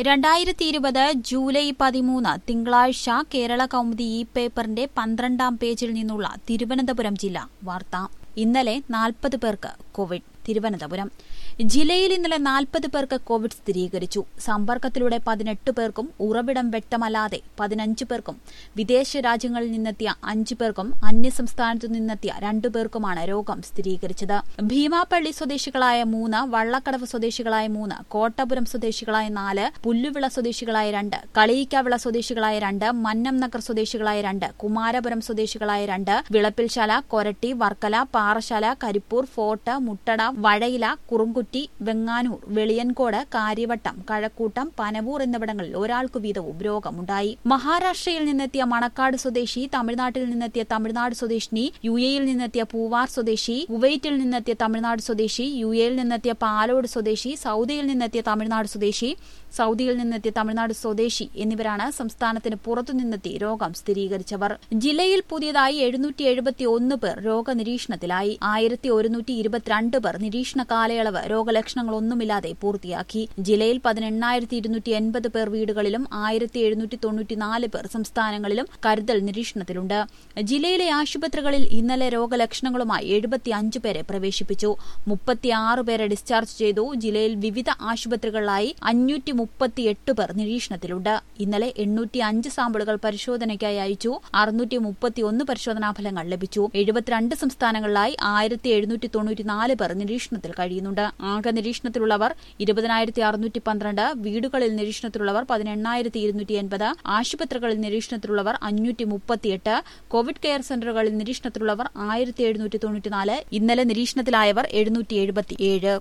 രണ്ടായിരത്തി ഇരുപത് ജൂലൈ പതിമൂന്ന് തിങ്കളാഴ്ച കേരള കൗമുദി ഇ പേപ്പറിന്റെ പന്ത്രണ്ടാം പേജിൽ നിന്നുള്ള തിരുവനന്തപുരം ജില്ല വാർത്ത ഇന്നലെ നാൽപ്പത് പേർക്ക് കോവിഡ് തിരുവനന്തപുരം ജില്ലയിൽ ഇന്നലെ നാൽപ്പത് പേർക്ക് കോവിഡ് സ്ഥിരീകരിച്ചു സമ്പർക്കത്തിലൂടെ പതിനെട്ട് പേർക്കും ഉറവിടം വ്യക്തമല്ലാതെ പതിനഞ്ച് പേർക്കും വിദേശ രാജ്യങ്ങളിൽ നിന്നെത്തിയ അഞ്ചു പേർക്കും അന്യസംസ്ഥാനത്തു നിന്നെത്തിയ രണ്ടു പേർക്കുമാണ് രോഗം സ്ഥിരീകരിച്ചത് ഭീമാപ്പള്ളി സ്വദേശികളായ മൂന്ന് വള്ളക്കടവ് സ്വദേശികളായ മൂന്ന് കോട്ടപുരം സ്വദേശികളായ നാല് പുല്ലുവിള സ്വദേശികളായ രണ്ട് കളിയിക്കാവിള സ്വദേശികളായ രണ്ട് മന്നം നഗർ സ്വദേശികളായ രണ്ട് കുമാരപുരം സ്വദേശികളായ രണ്ട് വിളപ്പിൽശാല കൊരട്ടി വർക്കല പാറശാല കരിപ്പൂർ ഫോർട്ട് മുട്ടട വഴയില കുറുങ്കുറ്റി വെങ്ങാനൂർ വെളിയൻകോട് കാര്യവട്ടം കഴക്കൂട്ടം പനവൂർ എന്നിവിടങ്ങളിൽ ഒരാൾക്കു വീതവും രോഗമുണ്ടായി മഹാരാഷ്ട്രയിൽ നിന്നെത്തിയ മണക്കാട് സ്വദേശി തമിഴ്നാട്ടിൽ നിന്നെത്തിയ തമിഴ്നാട് സ്വദേശിനി യു എയിൽ നിന്നെത്തിയ പൂവാർ സ്വദേശി കുവൈറ്റിൽ നിന്നെത്തിയ തമിഴ്നാട് സ്വദേശി യു എയിൽ നിന്നെത്തിയ പാലോട് സ്വദേശി സൌദിയിൽ നിന്നെത്തിയ തമിഴ്നാട് സ്വദേശി സൌദിയിൽ നിന്നെത്തിയ തമിഴ്നാട് സ്വദേശി എന്നിവരാണ് സംസ്ഥാനത്തിന് പുറത്തുനിന്നെത്തി രോഗം സ്ഥിരീകരിച്ചവർ ജില്ലയിൽ പുതിയതായി എഴുന്നൂറ്റി എഴുപത്തി ഒന്ന് പേർ രോഗനിരീക്ഷണത്തിലായി ആയിരത്തി ഒരുന്നൂറ്റി ഇരുപത്തിരണ്ട് പേർ നിരീക്ഷണ കാലയളവ് രോഗലക്ഷണങ്ങളൊന്നുമില്ലാതെ പൂർത്തിയാക്കി ജില്ലയിൽ പതിനെണ്ണായിരത്തി ഇരുന്നൂറ്റി എൺപത് പേർ വീടുകളിലും ആയിരത്തി എഴുന്നൂറ്റി തൊണ്ണൂറ്റിനാല് പേർ സംസ്ഥാനങ്ങളിലും കരുതൽ നിരീക്ഷണത്തിലുണ്ട് ജില്ലയിലെ ആശുപത്രികളിൽ ഇന്നലെ രോഗലക്ഷണങ്ങളുമായി എഴുപത്തിയഞ്ച് പേരെ പ്രവേശിപ്പിച്ചു മുപ്പത്തിയാറ് പേരെ ഡിസ്ചാർജ് ചെയ്തു ജില്ലയിൽ വിവിധ ആശുപത്രികളിലായി അഞ്ഞൂറ്റി മുപ്പത്തിയെട്ട് പേർ നിരീക്ഷണത്തിലുണ്ട് ഇന്നലെ എണ്ണൂറ്റി അഞ്ച് സാമ്പിളുകൾ പരിശോധനയ്ക്കായി അയച്ചു അറുന്നൂറ്റി മുപ്പത്തിയൊന്ന് പരിശോധനാ ഫലങ്ങൾ ലഭിച്ചു എഴുപത്തിരണ്ട് സംസ്ഥാനങ്ങളിലായി ആയിരത്തി എഴുന്നൂറ്റി തൊണ്ണൂറ്റിനാല് പേർ നിരീക്ഷണത്തിൽ കഴിയുന്നുണ്ട് ആകെ നിരീക്ഷണത്തിലുള്ളവർ ഇരുപതിനായിരത്തി അറുന്നൂറ്റി പന്ത്രണ്ട് വീടുകളിൽ നിരീക്ഷണത്തിലുള്ളവർ പതിനെണ്ണായിരത്തി ഇരുന്നൂറ്റി എൺപത് ആശുപത്രികളിൽ നിരീക്ഷണത്തിലുള്ളവർ അഞ്ഞൂറ്റി മുപ്പത്തിയെട്ട് കോവിഡ് കെയർ സെന്ററുകളിൽ നിരീക്ഷണത്തിലുള്ളവർ ആയിരത്തി എഴുന്നൂറ്റി തൊണ്ണൂറ്റിനാല് ഇന്നലെ നിരീക്ഷണത്തിലായവർ എഴുന്നൂറ്റി എഴുപത്തിയേഴ്